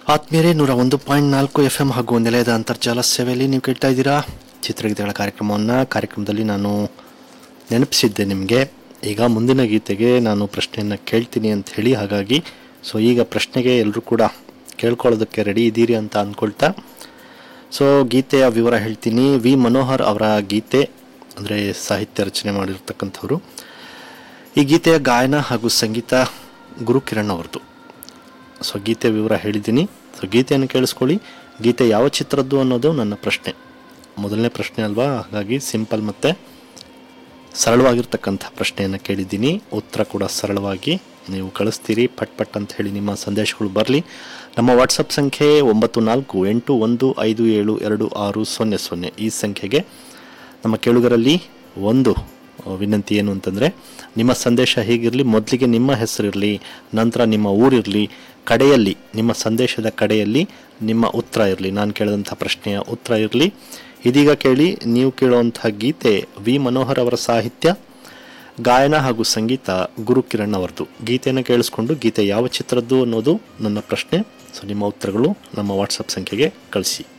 ಆತ್ಮೀಯರೇ ನೂರ ಒಂದು ಪಾಯಿಂಟ್ ನಾಲ್ಕು ಎಫ್ ಎಂ ಹಾಗೂ ನಿಲಯದ ಅಂತರ್ಜಾಲ ಸೇವೆಯಲ್ಲಿ ನೀವು ಕೇಳ್ತಾ ಇದ್ದೀರಾ ಚಿತ್ರಗೀತೆಗಳ ಕಾರ್ಯಕ್ರಮವನ್ನು ಕಾರ್ಯಕ್ರಮದಲ್ಲಿ ನಾನು ನೆನಪಿಸಿದ್ದೆ ನಿಮಗೆ ಈಗ ಮುಂದಿನ ಗೀತೆಗೆ ನಾನು ಪ್ರಶ್ನೆಯನ್ನು ಕೇಳ್ತೀನಿ ಅಂತ ಹೇಳಿ ಹಾಗಾಗಿ ಸೊ ಈಗ ಪ್ರಶ್ನೆಗೆ ಎಲ್ಲರೂ ಕೂಡ ಕೇಳ್ಕೊಳ್ಳೋದಕ್ಕೆ ರೆಡಿ ಇದ್ದೀರಿ ಅಂತ ಅಂದ್ಕೊಳ್ತಾ ಸೊ ಗೀತೆಯ ವಿವರ ಹೇಳ್ತೀನಿ ವಿ ಮನೋಹರ್ ಅವರ ಗೀತೆ ಅಂದರೆ ಸಾಹಿತ್ಯ ರಚನೆ ಮಾಡಿರ್ತಕ್ಕಂಥವ್ರು ಈ ಗೀತೆಯ ಗಾಯನ ಹಾಗೂ ಸಂಗೀತ ಗುರುಕಿರಣ್ ಅವ್ರದ್ದು ಸೊ ಗೀತೆ ವಿವರ ಹೇಳಿದ್ದೀನಿ ಸೊ ಗೀತೆಯನ್ನು ಕೇಳಿಸ್ಕೊಳ್ಳಿ ಗೀತೆ ಯಾವ ಚಿತ್ರದ್ದು ಅನ್ನೋದು ನನ್ನ ಪ್ರಶ್ನೆ ಮೊದಲನೇ ಪ್ರಶ್ನೆ ಅಲ್ವಾ ಹಾಗಾಗಿ ಸಿಂಪಲ್ ಮತ್ತು ಸರಳವಾಗಿರ್ತಕ್ಕಂಥ ಪ್ರಶ್ನೆಯನ್ನು ಕೇಳಿದ್ದೀನಿ ಉತ್ತರ ಕೂಡ ಸರಳವಾಗಿ ನೀವು ಕಳಿಸ್ತೀರಿ ಪಟ್ ಪಟ್ ಅಂತ ಹೇಳಿ ನಿಮ್ಮ ಸಂದೇಶಗಳು ಬರಲಿ ನಮ್ಮ ವಾಟ್ಸಪ್ ಸಂಖ್ಯೆ ಒಂಬತ್ತು ನಾಲ್ಕು ಎಂಟು ಒಂದು ಐದು ಏಳು ಎರಡು ಆರು ಸೊನ್ನೆ ಸೊನ್ನೆ ಈ ಸಂಖ್ಯೆಗೆ ನಮ್ಮ ಕೇಳುಗರಲ್ಲಿ ಒಂದು ಆ, ವಿನಂತಿ ಏನು ಅಂತಂದರೆ ನಿಮ್ಮ ಸಂದೇಶ ಹೀಗಿರಲಿ ಮೊದಲಿಗೆ ನಿಮ್ಮ ಹೆಸರಿರಲಿ ನಂತರ ನಿಮ್ಮ ಊರಿರಲಿ ಕಡೆಯಲ್ಲಿ ನಿಮ್ಮ ಸಂದೇಶದ ಕಡೆಯಲ್ಲಿ ನಿಮ್ಮ ಉತ್ತರ ಇರಲಿ ನಾನು ಕೇಳಿದಂಥ ಪ್ರಶ್ನೆಯ ಉತ್ತರ ಇರಲಿ ಇದೀಗ ಕೇಳಿ ನೀವು ಕೇಳುವಂಥ ಗೀತೆ ವಿ ಮನೋಹರ್ ಅವರ ಸಾಹಿತ್ಯ ಗಾಯನ ಹಾಗೂ ಸಂಗೀತ ಗುರು ಕಿರಣ್ ಅವರದು ಗೀತೆಯನ್ನು ಕೇಳಿಸ್ಕೊಂಡು ಗೀತೆ ಯಾವ ಚಿತ್ರದ್ದು ಅನ್ನೋದು ನನ್ನ ಪ್ರಶ್ನೆ ಸೊ ನಿಮ್ಮ ಉತ್ತರಗಳು ನಮ್ಮ ವಾಟ್ಸಪ್ ಸಂಖ್ಯೆಗೆ ಕಳಿಸಿ